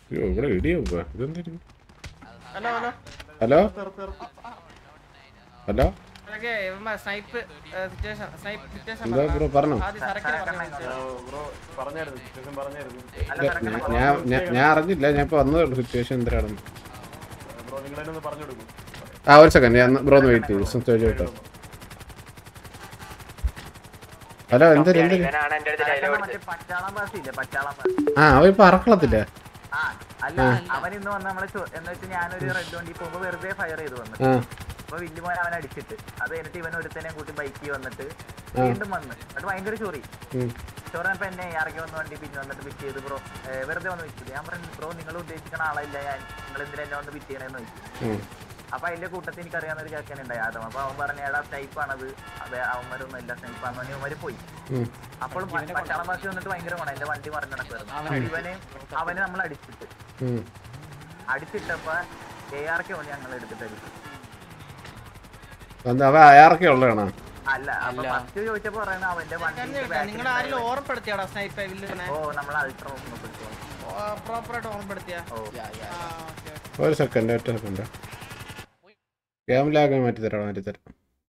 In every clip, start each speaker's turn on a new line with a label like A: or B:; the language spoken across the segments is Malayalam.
A: അയ്യോ ഇവിടെ ഇടിയോ ഇതെന്തായിരുന്നു
B: ഹലോ ഹലോ
A: ഹലോ ഹലോ
B: ഇതൊക്കെ ഇവന്മാർ സ്നൈപ്പ് സിറ്റുവേഷൻ സ്നൈപ്പ് സിറ്റുവേഷൻ
A: എന്താ ബ്രോ പറഞ്ഞോ
B: ആദ്യം സരക്കിന് പറഞ്ഞു
C: ബ്രോ പറഞ്ഞായിരുന്നു സിറ്റുവേഷൻ പറഞ്ഞായിരുന്നു
A: ഇത് ഞാൻ ഞാൻ- ഞാൻ അറിഞ്ഞില്ല ഞാൻ ഇപ്പൊ വന്നതേ ഉള്ളൂ സിറ്റുവേഷൻ എന്തിനാണെന്ന്
C: ബ്രോ നിങ്ങൾ തന്നെ ഒന്ന് പറഞ്ഞു കൊടുക്കും
A: ആ ഒരു സെക്കൻഡ് ഞാൻ ബ്രോ ഒന്ന് വെയിറ്റ് ചെയ്തു ചോദിച്ചു കേട്ടോ ഹലോ എന്തൊരു എന്തൊരു
D: ഇവനാണ് എന്റെ അടുത്ത് ഡയലോഗ്
E: മറ്റേ പച്ചാളം പാസ് ഇല്ലേ പച്ചാളം പാസ്
A: ആ അവ ഇപ്പൊ അറക്കളത്തില്ലേ
E: ആ അല്ല അവൻ ഇന്ന് വന്ന് നമ്മളെ ചോ- എന്ന് വെച്ചാൽ ഞാനൊരു റെഡ് വണ്ടി പോകുമ്പോ വെറുതെ ഫയർ ചെയ്ത് വന്നു
A: ആ
E: അപ്പൊ വില്ലുമോൻ അവൻ അടിച്ചിട്ട് അത് കഴിഞ്ഞിട്ട് ഇവൻ ഒരുത്തനെ കൂട്ടി ബൈക്കിൽ വന്നിട്ട് വീണ്ടും വന്ന് അത് ഭയങ്കര ചൊറി
A: ഉം.
E: ചോറപ്പോ എന്നെ ഇറങ്ങി വന്ന വണ്ടി പിന്നെ വന്നിട്ട് പിറ്റ് ചെയ്ത് ബ്രോ വെറുതെ വന്ന് വിറ്റത് ഞാൻ പറഞ്ഞു ബ്രോ നിങ്ങൾ ഉദ്ദേശിക്കുന്ന ആളല്ല ഞാൻ നിങ്ങൾ എന്തിനാ എന്നെ വന്ന് പിറ്റ് ചെയ്യണമെന്ന് ചോദിച്ചു
A: ഉം.
E: അപ്പൊ അതിന്റെ കൂട്ടത്തിൽ എനിക്ക് അറിയാവുന്ന ഒരു ചാക്കൻ ഉണ്ടായി ആദം അപ്പൊ അവൻ പറഞ്ഞ ഏടാ സ്നൈപ്പ് ആണത് അതെ അവന്മാരൊന്നും ഇല്ല സ്നൈപ്പ് ആണെന്ന് പറഞ്ഞ് അവന്മാര് പോയി
A: ഉം.
E: അപ്പോൾ പട്ടാളം ഭാഷ വന്നിട്ട് ഭയങ്കര ഗുണം എന്റെ വണ്ടി മറിഞ്ഞു നടക്കുമായിരുന്നു ഇവന് അവനെ നമ്മൾ അടിച്ചിട്ട്
A: ഉം.
E: അടിച്ചിട്ടപ്പോ എ ആർ കെ ഞങ്ങൾ എടുത്തിട്ട് അടിച്ചു
A: എന്താ അവ അയാറൊക്കെ ഉള്ളതാണോ
E: അല്ല അപ്പൊ ഫസ്റ്റ് ചോദിച്ചപ്പോ പറയുന്നത് അവന്റെ വണ്ടി
B: നിങ്ങൾ ആരെങ്കിലും ഓർമ്മപ്പെടുത്തിയാടാ സ്നൈപ്പ് വില്ലുവിനെ
E: ഓ നമ്മൾ അൾട്ര ഓർമ്മപ്പെടുത്തും
B: പ്രോപ്പറായിട്ട് ഓർമ്മപ്പെടുത്തിയ
E: ഓ
A: ഒരു സെക്കൻഡ് ഒറ്റ സെക്കൻഡ് ക്യാമിലാകെ മാറ്റി തരാം മാറ്റി തരാം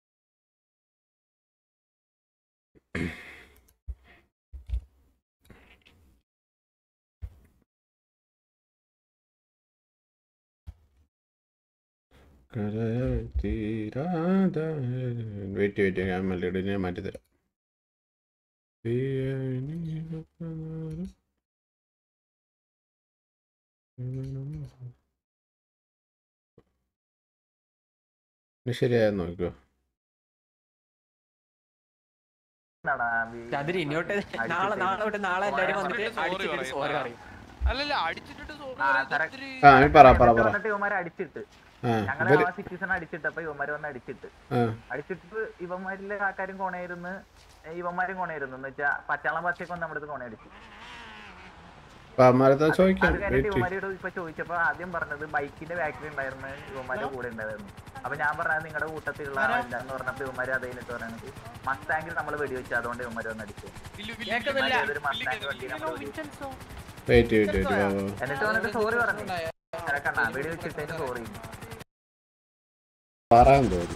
A: വെയിറ്റ് വെയിറ്റ് ഞാൻ മെല്ലടി ഞാൻ മാറ്റി തരാം ഇനി ശരിയായെന്ന് നോക്കിയോ
D: അതിന് ഇങ്ങോട്ട് നാളെ നാളെ തൊട്ട് നാളെ എല്ലാരും വന്നിട്ട് അടിച്ചിട്ട് സോറി പറയും
F: അല്ലല്ല അടിച്ചിട്ട് സോറി
E: ആ, correct.
A: ആ നീ പറ പറ പറ
E: വന്നിട്ട് ഇവന്മാരെ അടിച്ചിട്ട്
A: ആ
E: ഞങ്ങളെ
A: ഇവര്
E: ആ സിറ്റിസൺ അടിച്ചിട്ടപ്പോ ഇവന്മാര് വന്ന് അടിച്ചിട്ട്
A: ആ
E: അടിച്ചിട്ട് ഇവന്മാരിലെ ആൾക്കാരും കൊണയിരുന്ന് ഇവന്മാരും കൊണയിരുന്നു എന്ന് വെച്ചാ പച്ചാളം പച്ചയൊക്കെ വന്ന് നമ്മുടെ കൊണയടിച്ചു
A: അപ്പൊ അമ്മാരത്തെ ചോദിക്കാം
E: അത് കഴിഞ്ഞിട്ട്
A: വെയിറ്റ്
E: ഇവന്മാരോട് ഇപ്പൊ ചോദിച്ചപ്പോ ആദ്യം പറഞ്ഞത് ബൈക്കിന്റെ ബാക്കിൽ ഉണ്ടായിരുന്ന ഇവന്മാരുടെ കൂടെ ഉണ്ടായിരുന്നു അപ്പൊ ഞാൻ പറഞ്ഞത് നിങ്ങളുടെ കൂട്ടത്തിലുള്ള ആളില്ല എന്ന് പറഞ്ഞപ്പോ ഇവന്മാര് അത് കഴിഞ്ഞിട്ട് പറയുന്നത് മസ്താങ്കിൽ നമ്മൾ വെടിവെച്ചു അതുകൊണ്ട് ഇവന്മാര് വന്ന് അടിച്ചു
B: കേൾക്കുന്നില്ല
E: ഏതൊരു മസ്താങ് വണ്ടി നമ്മൾ വെടിവെച്ചു
A: വെയിറ്റ് വെയിറ്റ് വെയിറ്റ് വാ വാ
E: എന്നിട്ട് വന്നിട്ട് സോറി പറഞ്ഞു കണ്ണാ വെടിവെച്ചിട്ടതിന് സോറി
A: പറയാൻ തോന്നി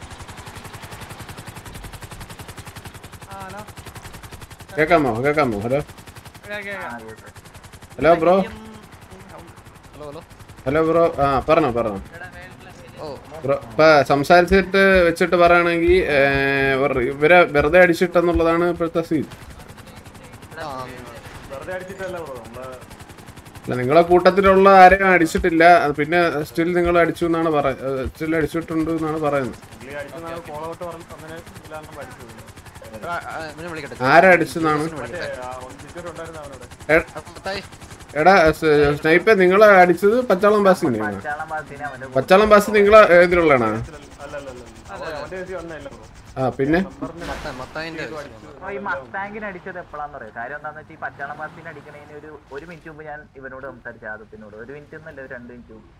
B: ഹലോ
A: കേക്കാമോ കേക്കാമോ ഹലോ
B: കേൾക്കാം
A: hello bro
G: hello hello
A: hello bro ആ പറഞ്ഞോ പറഞ്ഞോ
G: ഓ
A: ബ്രോ ഇപ്പൊ സംസാരിച്ചിട്ട് വെച്ചിട്ട് പറയുകയാണെങ്കിൽ ഇവരെ വെറുതെ അടിച്ചിട്ടെന്നുള്ളതാണ് ഇപ്പോഴത്തെ സീൻ
G: ആ
C: വെറുതെ അടിച്ചിട്ടല്ല ബ്രോ നമ്മള്
A: അല്ല നിങ്ങളെ കൂട്ടത്തിലുള്ള ആരെയും അടിച്ചിട്ടില്ല അത് പിന്നെ സ്റ്റിൽ നിങ്ങൾ അടിച്ചു എന്നാണ് പറയുന്നത് സ്റ്റിൽ അടിച്ചിട്ടുണ്ട് എന്നാണ് പറയുന്നത്
C: പുള്ളി അടിച്ചതാണ് ഫോളോ ഔട്ട് പറഞ്ഞു അങ്ങനെ ഇല്ലാന്ന് പഠിച്ചത്
G: ആ, ആ, ഇവനെ വിളിക്കട്ടെ
A: ആരെ അടിച്ചെന്നാണ്
C: മറ്റേ സിറ്റർ ഉണ്ടായിരുന്ന അവനോട്
A: എ-
G: മത്തായി
A: എടാ സ്നൈപ്പെ നിങ്ങളെ അടിച്ചത് പച്ചാളം ബാസിനെയാണ്
E: പച്ചാളം പാസിനെ അവന്റെ കൂടെ
A: പച്ചാളം ബാസ് നിങ്ങളെ ഇതിലുള്ളതാണോ
C: അല്ലല്ലല്ല അവന്റെ ചേച്ചി വന്നല്ല ബ്രോ
A: ആ പിന്നെ
G: മത്തായി മത്തായിന്റെ
E: അപ്പൊ ഈ മസ്താങ്കിന് അടിച്ചത് എപ്പോഴാന്ന് പറയാം കാര്യം എന്താന്ന് വെച്ചാൽ ഈ പച്ചാളം പാസിന് അടിക്കണതിന് ഒരു ഒരു മിനിറ്റ് മുമ്പ് ഞാൻ ഇവനോട് സംസാരിച്ച ആദത്തിനോട് ഒരു മിനിറ്റ് ഒന്നല്ല ഒരു രണ്ട് മിനിറ്റ് മുമ്പ്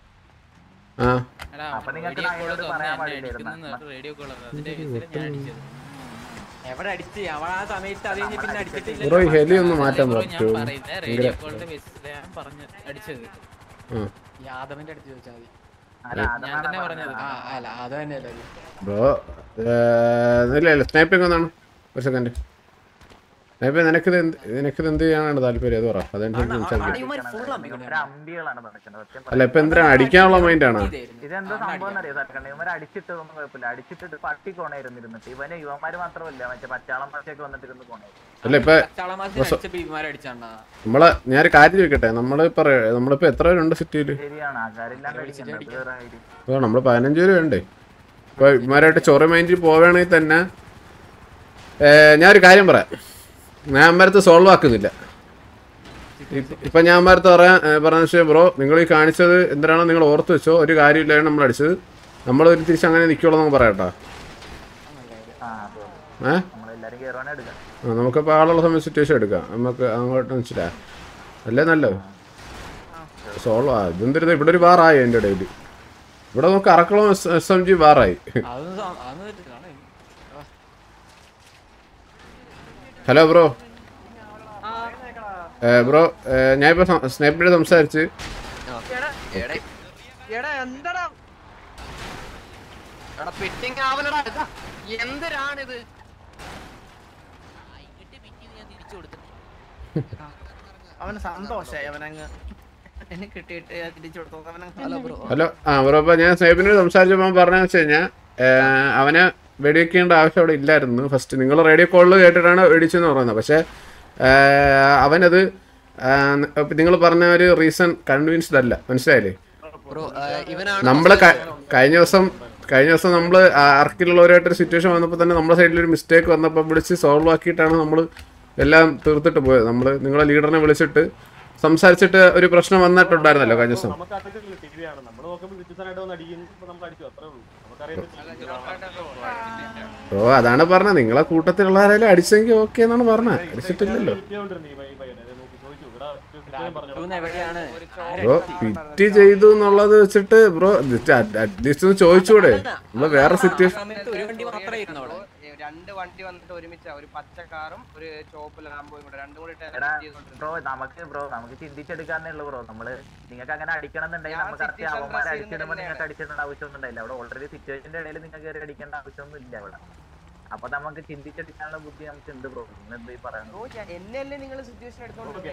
A: ആ
E: അപ്പൊ നിങ്ങൾക്ക് നായകനോട് പറയാൻ പാടില്ലായിരുന്ന
F: റേഡിയോ കോളർ അതിന്റെ കേസിൽ ഞാൻ അടിച്ചത്
D: എവിടെ അടിച്ച് അവൻ ആ സമയത്ത് അത് കഴിഞ്ഞ് പിന്നെ അടിച്ചിട്ടില്ല
A: ബ്രോ ഈ ഹെലി ഒന്ന് മാറ്റാൻ
F: ബ്രോ, ഞാൻ
A: പറ്റുമോ
F: പറയുന്നത് റേഡിയോ കോളിന്റെ ബേസിലാണ് ഞാൻ പറഞ്ഞ അടിച്ചത്
A: ആ
D: യാദവന്റെ അടുത്ത് ചോദിച്ചാൽ മതി
E: അല്ല
F: ഞാൻ തന്നെ
E: ആദമാണ്
F: പറഞ്ഞത്
D: ആ അല്ല അത് തന്നെയല്ലേ
A: ബ്രോ ഇല്ല ഇല്ല സ്നൈപ്പിംഗ് ഒന്നാണ് ഒരു സെക്കൻഡ് സ്നൈപ്പ് നിനക്കിത് എന്ത് നിനക്കിത് എന്ത് ചെയ്യാനാണ് താല്പര്യം അത് പറ അതനുസരിച്ച് സംസാരിക്കാം
E: ഒരു അമ്പികളാണ് നടക്കുന്നത് സത്യം
A: അല്ല ഇപ്പൊ എന്തിനാണ് അടിക്കാനുള്ള മൈൻഡാണോ
E: ഇതെന്തോ സംഭവം എന്നറിയോ സർക്കണ്ട ഇവന്മാർ അടിച്ചിട്ടതൊന്നും കുഴപ്പമില്ല അടിച്ചിട്ട് പട്ടി കൊണയിരുന്നിരുന്നിട്ട് ഇവന് യുവന്മാര് മാത്രമല്ല മറ്റേ പച്ചാളം പച്ചയൊക്കെ വന്നിട്ടിരുന്ന് കൊണയായിരുന്നു
A: അല്ല ഇപ്പൊ
D: ചളമാസിന് അടിച്ച ഭീമാരടിച്ചാണ്ടാ
A: നമ്മളെ ഞാനൊരു കാര്യം ചോദിക്കട്ടെ നമ്മള് പറയാ നമ്മളിപ്പോ എത്ര പേരുണ്ട് സിറ്റിയില്
E: ശരിയാണ് ആൾക്കാരില്ലാണ്ട് അടിക്കുന്നത് വേറെ കാര്യം
A: അപ്പോൾ നമ്മള് പതിനഞ്ച് പേര് വേണ്ടേ ഇപ്പൊ ഇമാരായിട്ട് ചൊറ മൈൻഡിൽ പോവുകയാണെങ്കിൽ തന്നെ ഏ, ഞാനൊരു കാര്യം പറയാം ഞാൻ അമ്മരത്ത് സോൾവ് ആക്കുന്നില്ല ഇപ്പ- ഇപ്പൊ ഞാൻ അമ്മരത്ത് പറയാൻ ഏ, പറഞ്ഞ വെച്ചാൽ ബ്രോ നിങ്ങൾ ഈ കാണിച്ചത് എന്തിനാണോ നിങ്ങൾ ഓർത്ത് വെച്ചോ ഒരു കാര്യമില്ലാണ് നമ്മൾ അടിച്ചത് നമ്മൾ ഒരു തിരിച്ച് അങ്ങനെ നിൽക്കുള്ളൂ എന്ന് പറയട്ടോ
E: ആ അതെ
A: ഏ
E: നമ്മളെല്ലാരും കയറുവാണെ എടുക്കാം
A: ആ, നമുക്കിപ്പോൾ ആളുള്ള സമയം സിറ്റുവേഷൻ എടുക്കാം നമുക്ക് അങ്ങോട്ട് മനസ്സിലാ അല്ലേ നല്ലത് സോൾവ് ആ ഇതെന്തിരുത് ഇവിടെ ഒരു ബാറായി എൻ്റെ ഇടയിൽ ഇവിടെ നമുക്ക് അറക്കളം എസ് എം ജി ബാറായി
D: അതൊന്നും സ- അതൊന്നും തെറ്റില്ല. ആണ്.
A: ഹലോ ബ്രോ ബ്രോ ഞാനിപ്പോ സ്നേഹിപ്പിനോട് സംസാരിച്ച്
G: എടേ എടാ എന്താടാ എടാ പിറ്റിങ് ആവലടാ ഇതാ എന്തിനാണിത്
B: അവന് സന്തോഷായി അവനങ്ങ് എന്നെ കിട്ടിയിട്ട് തിരിച്ചു കൊടുത്തു അവനങ്ങ്
G: ഹലോ ബ്രോ
A: ഹലോ ആ ബ്രോ അപ്പൊ ഞാൻ സ്നേഹിപ്പിനോട് സംസാരിച്ചപ്പോൾ പറഞ്ഞതെന്ന് വെച്ച് കഴിഞ്ഞാൽ അവനെ വെടിവെക്കേണ്ട ആവശ്യം അവിടെ ഇല്ലായിരുന്നു ഫസ്റ്റ് നിങ്ങൾ റേഡിയോ കോളിൽ കേട്ടിട്ടാണ് വെടിച്ചെന്ന് പറയുന്നത് പക്ഷേ ഏഹ്, അവനത് നിങ്ങൾ പറഞ്ഞ ഒരു റീസൺ കൺവിൻസ്ഡ് അല്ല മനസ്സിലായില്ലേ
G: ബ്രോ ഇവനാണ്
A: നമ്മള് ക- കഴിഞ്ഞ ദിവസം കഴിഞ്ഞ ദിവസം നമ്മൾ ആർക്കിലുള്ളവരായിട്ടൊരു സിറ്റുവേഷൻ വന്നപ്പോൾ തന്നെ നമ്മുടെ സൈഡിൽ ഒരു മിസ്റ്റേക്ക് വന്നപ്പോൾ വിളിച്ച് സോൾവ് ആക്കിയിട്ടാണ് നമ്മൾ എല്ലാം തീർത്തിട്ട് പോയത് നമ്മൾ നിങ്ങളെ ലീഡറിനെ വിളിച്ചിട്ട് സംസാരിച്ചിട്ട് ഒരു പ്രശ്നം വന്നിട്ടുണ്ടായിരുന്നല്ലോ കഴിഞ്ഞ ദിവസം
C: നമുക്ക് അറിയത്തില്ല ടി വി ആണ് നമ്മൾ നോക്കുമ്പോൾ സിറ്റിസണായിട്ട് വന്ന് അടിക്കുമ്പോൾ നമ്മൾ അടിച്ചു അത്രേ ഉള്ളൂ നമുക്കറിയാം
A: ഓ അതാണ് പറഞ്ഞത് നിങ്ങളെ കൂട്ടത്തിലുള്ള ആരെങ്കിലും അടിച്ചെങ്കിൽ ഓക്കെ എന്നാണ് പറഞ്ഞത് അടിച്ചിട്ടില്ലല്ലോ
C: കിട്ടിയോണ്ടിരുന്നു ഈ പയ്യ- പയ്യനെ അത് നോക്കി ചോദിച്ചു ഇവിടെ സിറ്റുവേഷൻ പറഞ്ഞു
D: ഇവിടുന്ന് എവിടെയാണ്
A: ബ്രോ പിറ്റ് ചെയ്തു എന്നുള്ളത് വെച്ചിട്ട് ബ്രോ അറ്റ്ലീസ്റ്റ് ഒന്ന് ചോദിച്ചൂടെ നമ്മള് വേറെ സിറ്റുവേഷൻ
D: സമയത്ത് ഒരു വണ്ടി മാത്രമേ ഇരുന്നു അവിടെ
H: രണ്ട് വണ്ടി വന്നിട്ട് ഒരുമിച്ച ഒരു പച്ച കാറും ഒരു ചോപ്പ് ലാംബോയും കൂടെ രണ്ടും കൂടി
E: എടാ ബ്രോ നമുക്ക് ബ്രോ നമുക്ക് ചിന്തിച്ചെടുക്കാന്നേ ഉള്ളൂ ബ്രോ നമ്മള് നിങ്ങൾക്ക് അങ്ങനെ അടിക്കണം എന്നുണ്ടെങ്കിൽ
H: ഞാൻ
E: നമുക്ക് അറിയാം
H: citizen
E: അവന്മാരെ
H: dress
E: അടിച്ചിടുമ്പോൾ
H: ചെയ്യുന്നത്
E: നിങ്ങൾക്ക് അടിച്ചിടേണ്ട ആവശ്യമൊന്നും ഉണ്ടായില്ല അവിടെ ഓൾറെഡി സിറ്റുവേഷന്റെ ഇടയിൽ നിങ്ങൾക്ക് കയറി അടിക്കേണ്ട ആവശ്യമൊന്നും ഇല്ല അവിടെ അപ്പൊ നമുക്ക് ചിന്തിച്ചെടുക്കാനുള്ള ബുദ്ധി നമുക്ക് ഉണ്ട് ബ്രോ നിങ്ങൾ എന്താ ഈ പറയുന്നത്
H: എന്നെയല്ലേ നിങ്ങൾ സിറ്റുവേഷൻ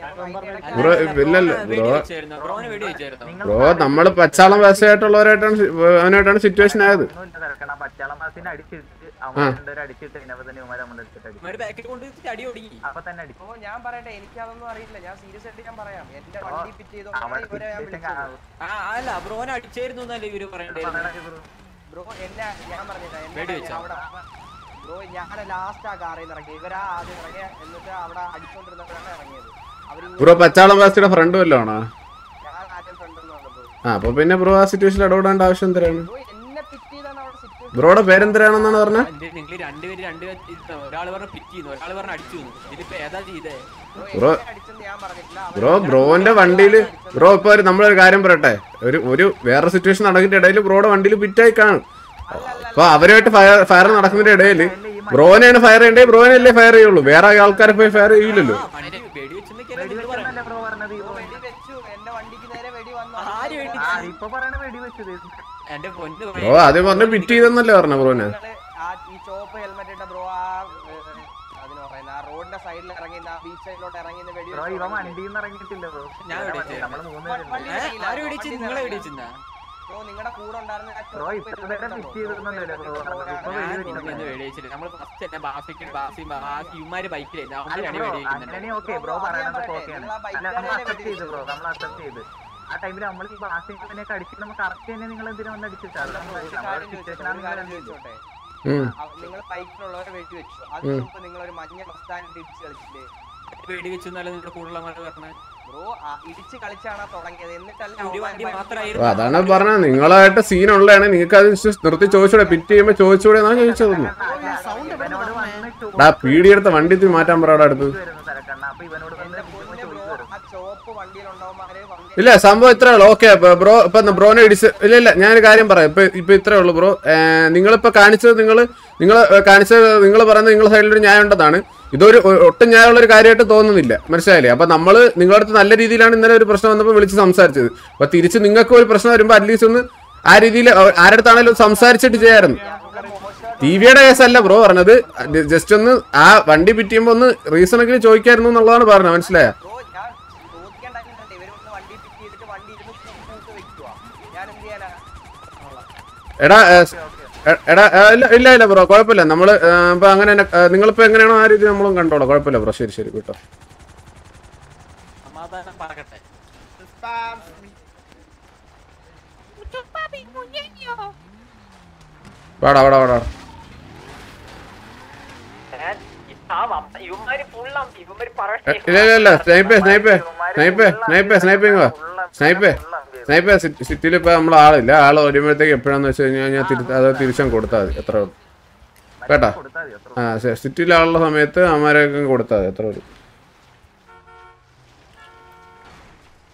A: ബ്രോ ഇല്ലല്ലോ
D: വെടി
A: ബ്രോ
D: വെച്ചായിരുന്നു ബ്രോന് വെടി വെച്ചായിരുന്നു
E: നിങ്ങൾ
A: ബ്രോ നമ്മള് പച്ചാളം വയസ്സായിട്ടുള്ളവരായിട്ടാണ് സി- അവനായിട്ടാണ് സിറ്റുവേഷൻ ആയത്
E: ഒന്നുമില്ല തിരക്കണം പച്ചാളം മാസിനെ അടിച്ചിട്ട് അവന്മാർ രണ്ടുപേരും അടിച്ചിട്ട് കഴിഞ്ഞപ്പോ തന്നെ ഇവന്മാരെ നമ്മൾ എടുത്തിട്ട് അടിക്കും
D: ഒരു ബാക്കിൽ കൊണ്ട് വെച്ചിട്ട് അടി ഒടുങ്ങി
E: അപ്പൊ തന്നെ അടിക്കും
H: ഓ ഞാൻ പറയട്ടെ എനിക്ക് അതൊന്നും അറിയില്ല ഞാൻ സീരിയസ് ആയിട്ട് ഞാൻ പറയാം എന്റെ വണ്ടി ഫിറ്റ് ചെയ്തോണ്ടാണ്
E: അവിടെ
H: ഇവരെ ഞാൻ
E: സിറ്റുവേഷൻ
H: വിളിച്ചത്
D: ആ അല്ല ബ്രോനെ അടിച്ചായിരുന്നു എന്നല്ലേ ഇവര് പറയണ്ടായിരുന്നു
H: ബ്രോ എന്നെ ഞാൻ പറഞ്ഞില്ല
D: വെടി
H: എന്നെ
D: വെച്ചോ?
H: അവിടെ ബ്രോ ഞാൻ ലാസ്റ്റ് ആ കാറിൽ നിന്ന് ഇറങ്ങി ഇവരാ ആദ്യം ഇറങ്ങിയ എന്നിട്ട് അവിടെ അടിച്ചോണ്ടിരുന്നവരാണ് ഇറങ്ങിയത് അവര്
A: ബ്രോ പച്ചാളം വാസിയുടെ ഫ്രണ്ട് വല്ലതും ആണോ
H: ഞാൻ ആദ്യം ഫ്രണ്ടെന്നുള്ളത് ബ്രോ
A: ആ അപ്പൊ പിന്നെ ബ്രോ ആ സിറ്റുവേഷനിൽ ഇടപെടേണ്ട ആവശ്യം എന്തിനാണ്
H: ബ്രോ എന്നെ ഫിറ്റ് ചെയ്താണ് അവിടെ സിറ്റുവേഷൻ
A: ബ്രോയുടെ പേരെന്തിനാണെന്നാണ് പറഞ്ഞത്
D: നിങ്ങൾ രണ്ടുപേര് രണ്ടുപേര് ഒരാൾ പറഞ്ഞ പിറ്റ് ചെയ്യുന്നു ഒരാൾ പറഞ്ഞ അടിച്ചു ഇതിലിപ്പോ ഏതാ ചെയ്തേ
A: ബ്രോ
H: അടിച്ചെന്ന് ഞാൻ പറഞ്ഞിട്ടില്ല അവര്
A: ബ്രോ ബ്രോന്റെ വണ്ടിയില് ബ്രോ ഇപ്പൊ ഒരു നമ്മളൊരു കാര്യം പറയട്ടെ ഒരു ഒരു വേറെ സിറ്റുവേഷൻ നടക്കുന്ന ഇടയിൽ ബ്രോയുടെ വണ്ടിയിൽ പിറ്റായി കാണും അപ്പൊ അവരുമായിട്ട് ഫയർ ഫയർ നടക്കുന്നതിന്റെ ഇടയിൽ ബ്രോനെയാണ് ഫയർ ചെയ്യേണ്ടത് ബ്രോനല്ലേ ഫയർ ചെയ്യുള്ളൂ വേറെ ആൾക്കാരെ പോയി ഫയർ ചെയ്യില്ലല്ലോ
D: ആ, വണ്ടി വെടി വെച്ചെന്നൊക്കെയല്ലേ നിങ്ങൾ പറയുന്നത്
E: വെടിവെച്ചെന്നല്ലേ ബ്രോ പറഞ്ഞത് ഈ ബ്രോ
H: വെടി വെച്ചു എന്റെ വണ്ടിക്ക് നേരെ വെടി വന്നു
D: ആര് വെടി
E: ആ ഇപ്പൊ പറയണ വെടിവെച്ചത്
D: എന്റെ പൊന്ന്
A: ബ്രോ ആദ്യം പറഞ്ഞ പിറ്റ് ചെയ്തെന്നല്ലേ പറഞ്ഞ ബ്രോനെ
H: നിങ്ങള് ആ ഈ ചോപ്പ് ഹെൽമെറ്റ് ഇട്ട ബ്രോ ആ ഏ, അതിന് പറയുന്ന ആ റോഡിന്റെ സൈഡിൽ ഇറങ്ങി ആ ബീച്ച് സൈഡിലോട്ട് ഇറങ്ങി വെടി
E: ബ്രോ ഇവ വണ്ടിയിൽ നിന്ന് ഇറങ്ങിയിട്ടില്ല ബ്രോ
D: ഞാൻ വെടിവെച്ചേ.
E: നമ്മള് മൂന്ന്
H: വണ്ടി- വണ്ടി
E: പേരുണ്ട്
D: ഏ? ആര് വെടിച്ച് നിങ്ങളെ വെടിച്ചെന്നാ
H: ബ്രോ നിങ്ങളുടെ കൂടെ ഉണ്ടായിരുന്ന ആ
E: ബ്രോ
H: ചോപ്പ്
E: ഇത്ര നേരം
H: ഇട്ടിട്ടുണ്ടോ?
E: പിറ്റ് ചെയ്തിരുന്നല്ലേ ബ്രോ പറഞ്ഞത് ഇപ്പൊ
D: ഞാൻ
E: വെടിവെച്ചില്ല
D: ഇതൊന്നും വെടിവെച്ചില്ല നമ്മള് ഫസ്റ്റ് തന്നെ ബാസിക്ക് ബാസി ബാസി ഇവന്മാര് ബൈക്കിലായിരുന്നു
E: അല്ല
D: അവന്മാരാണ്
E: ബ്രോ
D: വെടിവെക്കുന്നുണ്ട്
E: അങ്ങനെ ഓക്കെ ബ്രോ പറയണത് ഓക്കെയാണ് അല്ല നമ്മൾ അക്സെപ്റ്റ് ചെയ്തു ബ്രോ നമ്മൾ അക്സെപ്റ്റ് ചെയ്ത് ആ ടൈമിൽ നമ്മൾ ഈ ബാസിനെ അടിച്ചിട്ട് നമുക്ക് കറക്റ്റ് തന്നെ നിങ്ങൾ എന്തിനാ വന്ന് അടിച്ചിട്ട് അത് നമ്മൾ
H: ഒരു
E: നമ്മുടെ
H: കാര്യം ചോദിച്ചോട്ടെ,
E: സിറ്റുവേഷൻ
H: ഒരു കാര്യം ചോദിച്ചോട്ടെ
A: ഉം.
H: നിങ്ങൾ ബൈക്കിലുള്ളവരെ വെടി വെച്ചു അതിന് മുമ്പ് നിങ്ങൾ ഒരു മഞ്ഞ മസ്താൻ ഇടിച്ച് കളിച്ചില്ലേ
D: വെടിവെച്ചു എന്നല്ല നിങ്ങളുടെ കൂടുതൽ പറഞ്ഞത്
H: ബ്രോ ഇടിച്ച് കളിച്ചാണ് ആ തുടങ്ങിയത് എന്നിട്ടല്ല
D: ഒരു വണ്ടി
H: അവന്മാര്
A: അപ്പൊ
D: മാത്രമായിരുന്നു
A: അതാണ് പറഞ്ഞത് നിങ്ങളായിട്ട് സീൻ ഉള്ളതാണ് നിങ്ങൾക്ക് അത് just നിർത്തി ചോദിച്ചൂടെ പിറ്റ് ചെയ്യുമ്പോ ചോദിച്ചൂടെ എന്നാണ് ചോദിച്ചതൊന്നും
E: ഇവനോട് വന്ന് ചോ-
A: ഡാ പീടിയെടുത്ത വണ്ടി തീ മാറ്റാൻ പറയുടെ അടുത്ത്
E: വരുന്നു തിരക്കണ്ണ അപ്പൊ ഇവനോട് വന്ന്
H: പൊന്നെ ബ്രോ ആ ചോപ്പ് വണ്ടിയിലുണ്ടാവുമാര് വണ്ടി
A: ഇല്ല സംഭവം ഇത്രേ ഉള്ളൂ ഓക്കെ ബ്രോ ഇപ്പൊ ബ്രോനെ ഇടിച്ച് ഇല്ല ഇല്ല ഞാനൊരു കാര്യം പറയാം ഇപ്പൊ ഇപ്പൊ ഇത്രേ ഉള്ളൂ ബ്രോ നിങ്ങളിപ്പോ കാണിച്ചത് നിങ്ങൾ നിങ്ങൾ കാണിച്ചത് നിങ്ങൾ പറയുന്നത് നിങ്ങളുടെ സൈഡിൽ ഒരു ന്യായം ഉണ്ടെന്നാണ് ഇതൊരു ഒ- ഒട്ടും ന്യായമുള്ള ഒരു കാര്യമായിട്ട് തോന്നുന്നില്ല മനസ്സിലായില്ലേ അപ്പൊ നമ്മൾ നിങ്ങളുടെ അടുത്ത് നല്ല രീതിയിലാണ് ഇന്നലെ ഒരു പ്രശ്നം വന്നപ്പോൾ വിളിച്ച് സംസാരിച്ചത് അപ്പൊ തിരിച്ച് നിങ്ങൾക്ക് ഒരു പ്രശ്നം വരുമ്പോൾ അറ്റ്ലീസ്റ്റ് ഒന്ന് ആ രീതിയിൽ ആരുടെ അടുത്താണെങ്കിലും സംസാരിച്ചിട്ട് ചെയ്യായിരുന്നു ടി വിയുടെ കേസല്ല ബ്രോ പറഞ്ഞത് ജസ്റ്റ് ഒന്ന് ആ വണ്ടി പിറ്റിയുമ്പോ ഒന്ന് റീസൺ എങ്കിലും ചോദിക്കായിരുന്നു എന്നുള്ളതാണ് പറഞ്ഞത് മനസ്സിലായോ
H: ബ്രോ ഞാൻ ചോദിക്കാൻ ടൈമിലുണ്ട് ഇവര് ഒന്ന് വണ്ടി പിക്ക് ചെയ്തിട്ട് വണ്ടി ഇരുന്ന് കൂട്ട് വെക്കുക ഞാൻ എന്ത് ചെയ്യാനാ
A: എടാ ഏ, സ്- എ- എടാ ഏ, ഇല്ല ഇല്ല ഇല്ല ബ്രോ കുഴപ്പമില്ല നമ്മള് ഏ, ഇപ്പൊ അങ്ങനെ തന്നെ, ഏ, നിങ്ങളിപ്പോ എങ്ങനെയാണോ ആ രീതി നമ്മളും കണ്ടോളാം കുഴപ്പമില്ല ബ്രോ ശരി ശരി കേട്ടോ
D: സമാധാനം പറക്കട്ടെ
A: വാടാ വാടാ വാടാ എ, ഇല്ല ഇല്ല ഇല്ല സ്നൈപ്പേ സ്നൈപ്പേ സ്നൈപ്പേ സ്നൈപ്പേ സ്നൈപ്പിങ് വാ സ്നൈപ്പേ സ്നൈപ്പേ സിറ്റിയിൽ ഇപ്പൊ നമ്മളെ ആളില്ല ആള് വരുമ്പോഴത്തേക്ക് എപ്പോഴാന്ന് വെച്ച് കഴിഞ്ഞാൽ ഞാൻ തിരി അത് തിരിച്ചും കൊടുത്താൽ മതി എത്ര ഉള്ളൂ കേട്ടാ
E: കൊടുത്താൽ മതി അത്ര
A: ആ സിറ്റിയിൽ ആളുള്ള സമയത്ത് അമ്മമാരെയൊക്കെ കൊടുത്താൽ മതി എത്ര ഉള്ളൂ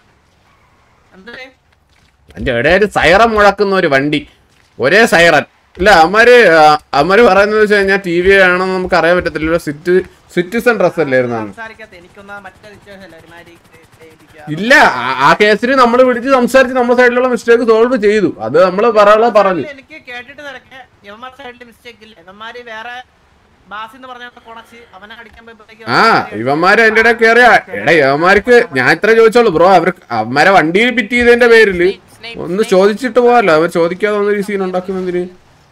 B: എന്തേ
A: അതിന്റെ ഇടയിൽ സൈറൻ മുഴക്കുന്ന ഒരു വണ്ടി ഒരേ സൈറൻ ഇല്ല അമ്മാര് അമ്മാര് പറയുന്നത് വെച്ച് കഴിഞ്ഞാൽ ടി വി ആണെന്ന് നമുക്ക് അറിയാൻ പറ്റത്തില്ലല്ലോ സിറ്റി സിറ്റിസൺ ഡ്രസ് അല്ലായിരുന്നു അന്ന്.
B: സംസാരിക്കാത്ത എനിക്കൊന്നാ മറ്റേ സിറ്റുവേഷൻ അല്ല ഒരുമാതിരി ഇരിക്കുക.
A: ഇല്ല ആ- ആ കേസിന് നമ്മൾ വിളിച്ച് സംസാരിച്ച് നമ്മുടെ സൈഡിലുള്ള മിസ്റ്റേക്ക് സോൾവ് ചെയ്തു അത് നമ്മൾ പറയാനുള്ളത് പറഞ്ഞു
B: എനിക്ക് കേട്ടിട്ട് നിരക്കെ യവന്മാർ സൈഡിൽ മിസ്റ്റേക്ക് ഇല്ല യവന്മാര് വേറെ ബാസി എന്ന് പറഞ്ഞ കൊണച്ച് അവനെ അടിക്കാൻ പോയപ്പോഴത്തേക്ക്
A: ആ ഇവന്മാര് അതിന്റെ ഇടയിൽ കയറിയ എടാ ഇവന്മാർക്ക് ഞാൻ ഇത്ര ചോദിച്ചോളൂ ബ്രോ അവർ അവന്മാരെ വണ്ടിയിൽ പിറ്റ് ചെയ്തതിന്റെ പേരില് ഒന്ന് ചോദിച്ചിട്ട് പോവാല്ലോ അവർ ചോദിക്കാതെ വന്ന ഒരു സീൻ ഉണ്ടാക്കുന്നതിന്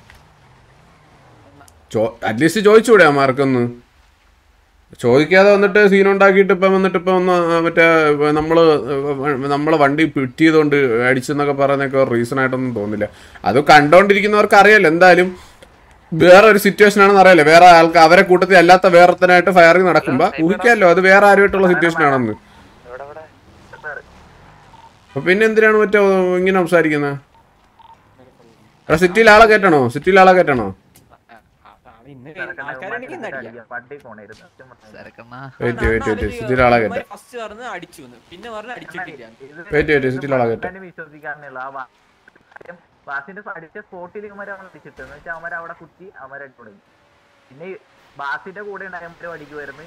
A: അറ്റ്ലീസ്റ്റ് ചോദിച്ചൂടെ അവന്മാർക്കൊന്ന് ചോദിക്കാതെ വന്നിട്ട് സീൻ ഉണ്ടാക്കിയിട്ട് ഇപ്പം വന്നിട്ട് ഇപ്പം ഒന്ന് മറ്റേ നമ്മള് നമ്മളെ വണ്ടി പിറ്റ് ചെയ്തുകൊണ്ട് അടിച്ചെന്നൊക്കെ പറയുന്നൊക്കെ റീസൺ ആയിട്ടൊന്നും തോന്നില്ല അത് കണ്ടോണ്ടിരിക്കുന്നവർക്ക് അറിയാലോ എന്തായാലും വേറെ ഒരു സിറ്റുവേഷൻ ആണെന്ന് അറിയാലോ വേറെ ആൾക്ക് അവരെ കൂട്ടത്തിൽ അല്ലാത്ത വേറെത്തനായിട്ട് ഫയറിംഗ് നടക്കുമ്പോ ഊഹിക്കാമല്ലോ അത് വേറെ ആരുമായിട്ടുള്ള സിറ്റുവേഷൻ ആണെന്ന് അപ്പൊ പിന്നെ എന്തിനാണ് മറ്റേ ഇങ്ങനെ സംസാരിക്കുന്നത് എടാ സിറ്റിയിൽ ആളെ കയറ്റണോ സിറ്റിയിൽ ആളെ കയറ്റണോ
D: ആൾക്കാരാണെങ്കിൽ ഇന്ന് അടിക്കാം.
E: പട്ടി പോണായിരുന്നു
F: സരക്കണ്ണ
A: വെയിറ്റ് വെയിറ്റ് വെയിറ്റ് സിറ്റിയിൽ ആളെ കയറ്റ
D: ഫസ്റ്റ് പറഞ്ഞ് അടിച്ചു എന്ന് പിന്നെ പറഞ്ഞ് അടിച്ചിട്ടില്ല
A: വെയിറ്റ് വെയിറ്റ് സിറ്റിയിൽ ആളെ കയറ്റ
E: തന്നെ വിശ്വസിക്കാറുള്ള ആ വാ- ബാസിന്റെ അടിച്ച സ്പോട്ടിൽ ഇവന്മാരെ അവൻ അടിച്ചിട്ട് എന്ന് വെച്ചാൽ അവന്മാരെ അവിടെ കുത്തി അവന്മാരെ അടി തുടങ്ങി പിന്നെ ഈ ബാസിന്റെ കൂടെ ഉണ്ടായവന്മാരെ അടിക്ക് വരുന്നു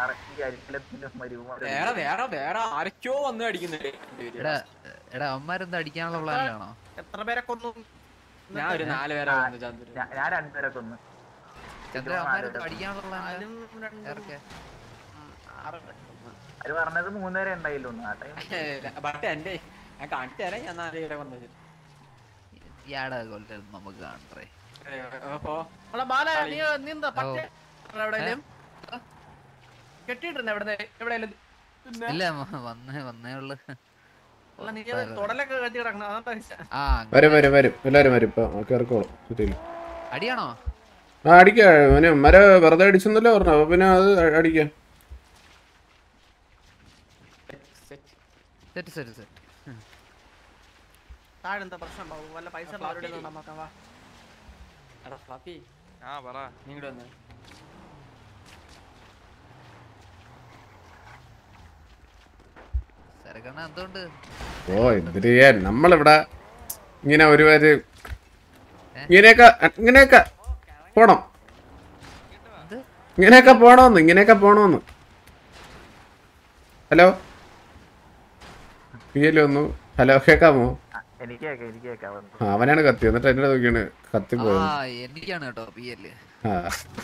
D: വേറെ വേറെ വേറെ ആരൊക്കെയോ വന്ന് അടിക്കുന്നുണ്ട് രണ്ടുപേര്.
F: എടാ എടാ അവന്മാരെന്താ അടിക്കാനുള്ള പ്ലാനിലാണോ
B: എത്ര പേരെ കൊന്നു
D: ഞാൻ ഒരു നാല് പേരെ വന്നു ചന്ദ്രൻ
E: ഞാൻ രണ്ടുപേരെ കൊന്നു
F: ചന്ദ്ര അവന്മാരെന്താ അടിക്കാനുള്ള പ്ലാൻ
B: അതിലും രണ്ട് ഉം, ആറ് പേരെ കൊന്നു.
E: അവര് പറഞ്ഞത് മൂന്നുപേരെ ഉണ്ടായില്ലോ ആ ടൈം
D: ബട്ട് എന്റെ ഞാൻ കാണിച്ചു തരാം ഞാൻ നാല് പേരെ വന്നത്
F: ഇയാടെ കൊല്ലം നമുക്ക് കാണണ്ടേ
D: അപ്പൊ
B: എടാ ബാല നീ നീ എന്താ പറ്റേ എവിടെയെങ്കിലും കെട്ടിയിട്ടുണ്ട് എവിടെ എവിടെയെങ്കിലും
F: ഇല്ല മ- വന്നേ വന്നേ ഉള്ളു
B: അല്ല നീ അത് തുടലൊക്കെ കെട്ടി കിടക്കണം അതാ ചോദിച്ചെ.
F: ആ
A: വരും വരും വരും എല്ലാരും വരും ഇപ്പൊ കയറിക്കോളും സിറ്റിയിൽ
F: അടിയാണോ
A: ആ അടിക്കാം അവന് മര വെറുതെ അടിച്ചെന്നല്ലേ പറഞ്ഞു അപ്പൊ പിന്നെ അത് അടിക്കാം
F: സെറ്റ് സെറ്റ് സെറ്റ്
B: താഴെ എന്താ പ്രശ്നം ബാബു വല്ല പൈസ ഉള്ളവരുടെ ഒന്ന് നോക്കാം വാ
D: എടാ ഫ്ലാപ്പി
F: ആ പറ
D: നിങ്ങടെ വന്ന്
F: സരക്കണ്ണ എന്തുകൊണ്ട്
A: ഓ എന്തിനു ചെയ്യാൻ നമ്മളിവിടെ ഇങ്ങനെ ഒരുപാട് ഇങ്ങനെയൊക്കെ ഇങ്ങനെയൊക്കെ പോണം ഇങ്ങനെയൊക്കെ പോണോന്ന് ഇങ്ങനെയൊക്കെ പോണോന്ന് ഹലോ പി എൽ വന്നു ഹലോ കേക്കാമോ
E: എനിക്ക് കേക്കാം എനിക്ക് കേക്കാം
A: ആ, അവനാണ് കത്തി എന്നിട്ട് എന്നെ നോക്കിയാണ് കത്തി
F: ആ
A: പോയത്
F: എനിക്കാണ് കേട്ടോ പി എല്
A: ആ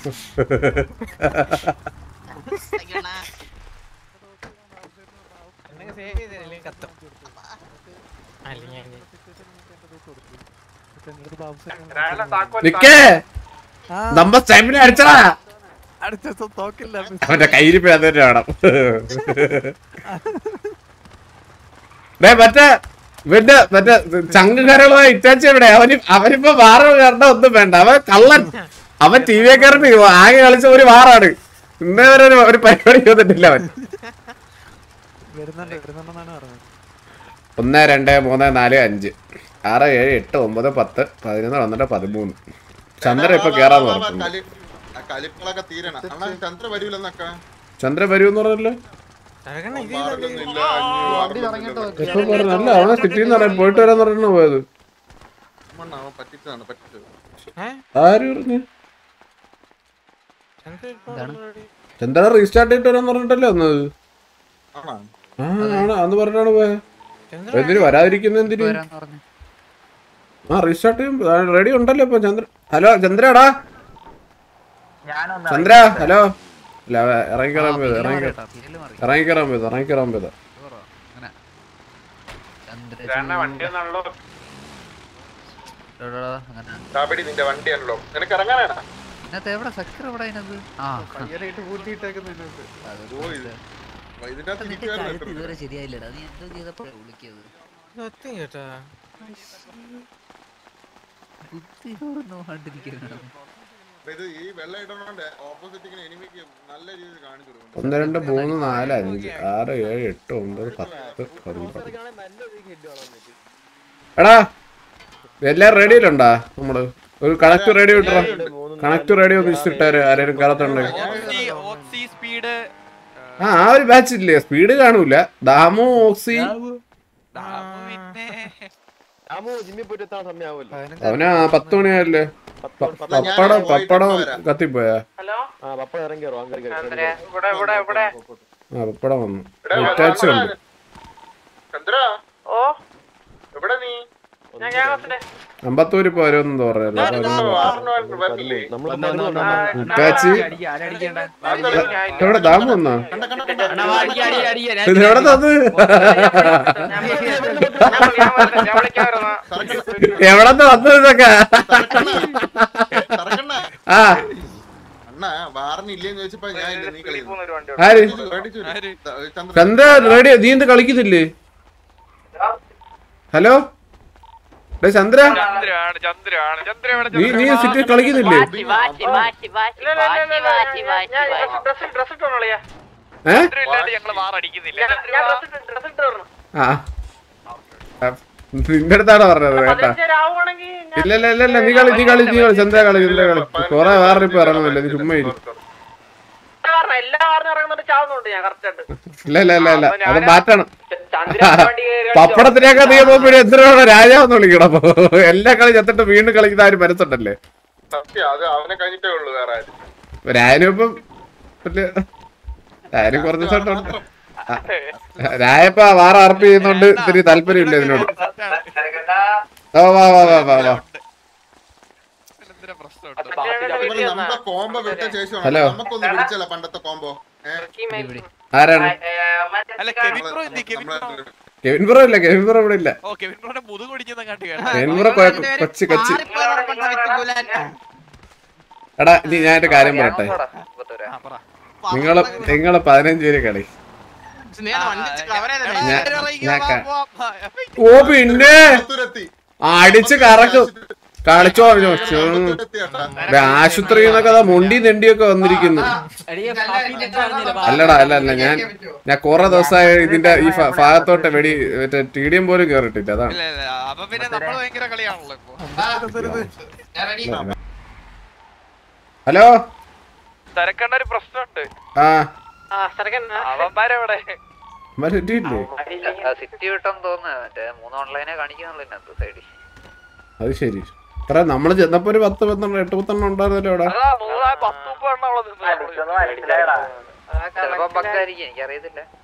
A: നിക്കേ നമ്മ സ്റ്റൈമിനെ അടിച്ചടാ അവന്റെ കയ്യിരിപ്പ് അത് തന്നെ വേണം ഡേ മറ്റേ ഇവന്റെ മറ്റേ ചങ്കുകരളുമായി ഇറ്റാച്ചി എവിടെ അവന് അവനിപ്പോ വാറ കണ്ട ഒന്നും വേണ്ട അവൻ കള്ളൻ അവൻ ടി വി കയറി ആകെ കളിച്ച ഒരു വാറാണ് ഇന്നേ വരെ ഒരു- ഒരു പരിപാടി ചെയ്തിട്ടില്ല അവൻ ഒന്ന് രണ്ട് മൂന്ന് നാല് അഞ്ച് ആറ് ഏഴ് എട്ട് ഒമ്പത് പത്ത് പതിനൊന്ന് പന്ത്രണ്ട് പതിമൂന്ന് ചന്ദ്രൻ ഇപ്പൊ കേറാന്ന് പറഞ്ഞു
I: കലിപ്പുകളൊക്കെ തീരണം അണ്ണാ ചന്ദ്ര വരൂലെന്നൊക്കെ
A: ചന്ദ്രൻ വരുമെന്ന് പറഞ്ഞല്ലോ
I: മാർഗൊന്നുമില്ല
A: എപ്പോ പറഞ്ഞു അല്ല അവനെ സിറ്റിന്ന് പറയാൻ പോയിട്ട് വരാന്ന് പറഞ്ഞാ പോയത്
I: അവൻ പറ്റിച്ചതാണ് പറ്റിച്ചത്
A: ആര് പറഞ്ഞു ചന്ദ്രൻ റീസ്റ്റാർട്ട് ചെയ്തിട്ട് വരാന്ന് പറഞ്ഞിട്ടല്ലേ വന്നത്
I: ആണോ
A: ആ ആണ് അന്ന് പറഞ്ഞിട്ടാണ് പോയത് എന്തിനു വരാതിരിക്കുന്ന എന്തിനു
F: വരാന്ന് പറഞ്ഞു
A: ആ റീസ്റ്റാർട്ട് ചെയ്യും റെഡി ഉണ്ടല്ലോ ഇപ്പൊ ചന്ദ്ര ഹലോ ചന്ദ്രടാ
E: ഞാനൊന്ന്
A: ചന്ദ്ര ഹലോ അല്ല ഇറങ്ങിക്കറാൻ പോയത് ഇറങ്ങി
F: കേട്ടോ പി എല് മാറി
A: ഇറങ്ങിക്കറാൻ പോയത് ഇറങ്ങിക്കറാൻ പോയത്
F: കുറവാ. അങ്ങനെ ചന്ദ്ര എടാ, അങ്ങനെ
I: കാബടി നിന്റെ വണ്ടിയാണല്ലോ നിനക്ക് ഇറങ്ങാനാണ്
F: ഇതിനകത്ത് എവിടെ സക്കർ എവിടെ അതിനകത്ത് ആ
I: ഓ ഇത് ഇതിന്റെ അകത്ത്
F: നിന്റെ
I: ഇരിക്കുവായിരുന്നു
F: കഴുത്ത് ഇതുവരെ ശരിയായില്ലടാ നീ എന്തോ ചെയ്തപ്പോഴാ വിളിക്കിയത് ബുദ്ധി ഓർന്നു കണ്ടിരിക്കുന്നു
I: ഇത് ഈ വെള്ള ഇടണോണ്ട് ഓപ്പോസിറ്റ് ഇങ്ങനെ എനിമിക്ക് നല്ല രീതിയിൽ കാണിച്ചു കൊടുക്കും
A: ഒന്ന് രണ്ട് മൂന്ന് നാല് അഞ്ച് ആറ് ഏഴ് എട്ട് ഒമ്പത് പത്ത് പതിമൂന്ന് എടാ എല്ലാം റെഡിയിലുണ്ടാ നമ്മള് ഒരു കണക്ട് റേഡിയോ ഇട്ടാ കണക്ട് റേഡിയോ ഒന്ന് ഇട്ടിട്ടാര് ആരെങ്കിലും കാലത്തുണ്ട്
F: സ്പീഡ്
A: ആ ആ ഒരു ബാച്ച് ഇല്ലേ സ്പീഡ് കാണൂല ദാമു ഓക്സി
C: രാമു ജിമ്മിൽ പോയിട്ട് എത്താൻ സമയമാവുമല്ലോ
A: അവന് ആ പത്ത് മണിയായല്ലേ പ- പപ്പടം പപ്പടം കത്തിപ്പോയാ
C: ആ പപ്പ ഇറങ്ങി കയറും അങ്ങനെ
H: ഇവിടെ ഇവിടെ ഇവിടെ
A: ആ പപ്പടം വന്നു ഇറ്റാച്ചി ഉണ്ട്
I: ചന്ദ്ര
H: ഓ
I: എവിടെ നീ
H: ഞാൻ ക്യാമ്പസിലെ
A: അമ്പത്തൂര് പോരോന്ന് പറഞ്ഞല്ലോ
I: വാറിന് വരില്ലേ
C: നമ്മൾ
A: ഇറ്റാച്ചി എവിടെ ദാമു വന്നാ
I: കണ്ട കണ്ട കണ്ട
D: അണ്ണാ, വാ, അടിക്ക്, അടിക്ക്, അടിക്ക്. ഞാൻ
A: ഇത് എവിടെ തന്ന്
H: ഞാൻ വിളിക്കാൻ ഞാൻ വിളിക്കാൻ വരുന്ന
A: എവിടെ വന്നത് ഇതൊക്കെ
I: തറക്കണ്ണ
A: ആ
I: അണ്ണ വാറിന് ഇല്ലേന്ന് ചോദിച്ചപ്പോ ഞാൻ ഇല്ല നീ കളിക്കുന്നു
H: ഒരു വണ്ടി
A: ആര്
I: അടിച്ചു ചന്ദ്ര
A: ചന്ദ്ര റെഡി നീ എന്ത് കളിക്കുന്നില്ലേ ഹലോ ഡേ ചന്ദ്ര
H: ചന്ദ്രയാണ് ചന്ദ്രയാണ് ചന്ദ്ര ഇവിടെ
A: നീ നീ സിറ്റി കളിക്കുന്നില്ലേ
H: ഡ്രസ് ഡ്രസ് ഇട്ടോളിയാ
A: ഏ
H: ഇല്ലാണ്ട് ഞങ്ങള് വാർ അടിക്കുന്നില്ല ഞാൻ ഡ്രസ് ഡ്രസ് ഇട്ട് വരണം
A: ആ ആ, നിന്റെ അടുത്താണോ പറഞ്ഞത് കേട്ടാ
H: രാവുവാണെങ്കിൽ
A: ഇല്ല ഇല്ല ഇല്ല ഇല്ല നീ കളി നീ കളി നീ കളി ചന്ദ്ര കളി ചന്ദ്ര കളി കൊറേ വേറെ ഇപ്പൊ ഇറങ്ങുന്നില്ല നീ ചുമ്മാ ഇരി
H: കാരണം എല്ലാ വാറിനും ഇറങ്ങുന്നുണ്ട് ചാവുന്നുണ്ട് ഞാൻ കറക്റ്റ് ആയിട്ട്
A: ഇല്ല ഇല്ല ഇല്ല ഇല്ല അത് മാറ്റണം
H: ചന്ദ്ര വണ്ടി കയറി
A: പപ്പടത്തിനൊക്കെ നീ പോകുമ്പോ എന്തിനാണ് രാജാവെന്ന് വിളിക്കണം അപ്പൊ എല്ലാ കളി ചത്തിട്ട് വീണ്ടും കളിക്കുന്ന ആരും മനസ്സുണ്ടല്ലേ
I: സത്യം അത് അവനെ കഴിഞ്ഞിട്ടേ ഉള്ളൂ വേറെ ആരും
A: രായനും ഇപ്പം മറ്റേ രായനും കുറച്ച് ദിവസമായിട്ടുണ്ട് രായപ്പ വാറ അർപ്പ് ചെയ്യുന്നോണ്ട് ഇത്തിരി താല്പര്യമില്ല ഇതിനോട് ഓ വാ വാ വാ വാ വാ
I: അതുപോലെ നമ്മുടെ കോംബോ വിട്ട ശേഷമാണ്
A: ഹലോ.
I: നമുക്കൊന്ന് വിളിച്ചല്ല പണ്ടത്തെ കോംബോ
A: ആരാണ്
F: അല്ല കെവിൻ ബ്രോ എന്തി കെവിൻ ബ്രോ
A: കെവിൻ ബ്രോ ഇല്ല കെവിൻ ബ്രോ ഇവിടെ ഇല്ല
F: ഓ കെവിൻ ബ്രോയുടെ മുതുക് പിടിക്കുന്ന കണ്ടു
A: കെവിൻ ബ്രോ കൊ- കൊച്ചു കൊച്ചു എടാ നീ ഞാൻ എന്റെ കാര്യം പറയട്ടെ നിങ്ങള് നിങ്ങള് പതിനഞ്ച് പേര് കളി ഞാൻ- ഞാൻ ക- ഓ പിന്നെ
I: പുറത്തുവരെത്തി.
A: ആ, അടിച്ച് കറക്കും കളിച്ചോ പറഞ്ഞോ
I: പുറത്തുവരെത്തി കേട്ടാ.
A: ആശുപത്രി എന്നൊക്കെ അതാ മൊണ്ടി നെണ്ടിയൊക്കെ വന്നിരിക്കുന്നു
D: അടിയെ ഹാപ്പി നെറ്റ് പറഞ്ഞില്ല
A: അല്ലടാ അല്ല അല്ല ഞാൻ ഞാൻ കുറെ ദിവസമായി ഇതിന്റെ ഈ ഫ- ഭാഗത്തോട്ട് വെടി മറ്റേ ടി ഡി എം പോലും കേറിട്ടില്ല അതാണ്
F: ഇല്ല ഇല്ല അപ്പൊ പിന്നെ നമ്മള് ഭയങ്കര കളിയാണല്ലോ ഇപ്പൊ
A: ഹലോ
H: തിരക്കേണ്ട ഒരു പ്രശ്നമുണ്ട്
A: ആ
H: ആ തിരക്കണ്ട അവന്മാരെവിടെ
A: മറ്റേ
F: സിറ്റി വിട്ടെന്ന് തോന്നുന്നു മറ്റേ മൂന്ന് ഓൺലൈനെ കാണിക്കുന്നുള്ളൂ ഇതിനകത്ത് സൈഡിൽ
A: അത് ശരി എത്ര നമ്മള് ചെന്നപ്പോ ഒരു പത്ത് പത്തെണ്ണം എട്ട് പത്തെണ്ണം ഉണ്ടായിരുന്നല്ലോ അവിടെ
H: അതാ നൂറാ പത്ത് മുപ്പത് എണ്ണം അവിടെ നിന്ന്
E: മനസ്സിലായടാ
F: ചിലപ്പോ ബഗ്ഗായിരിക്കും എനിക്കറിയത്തില്ല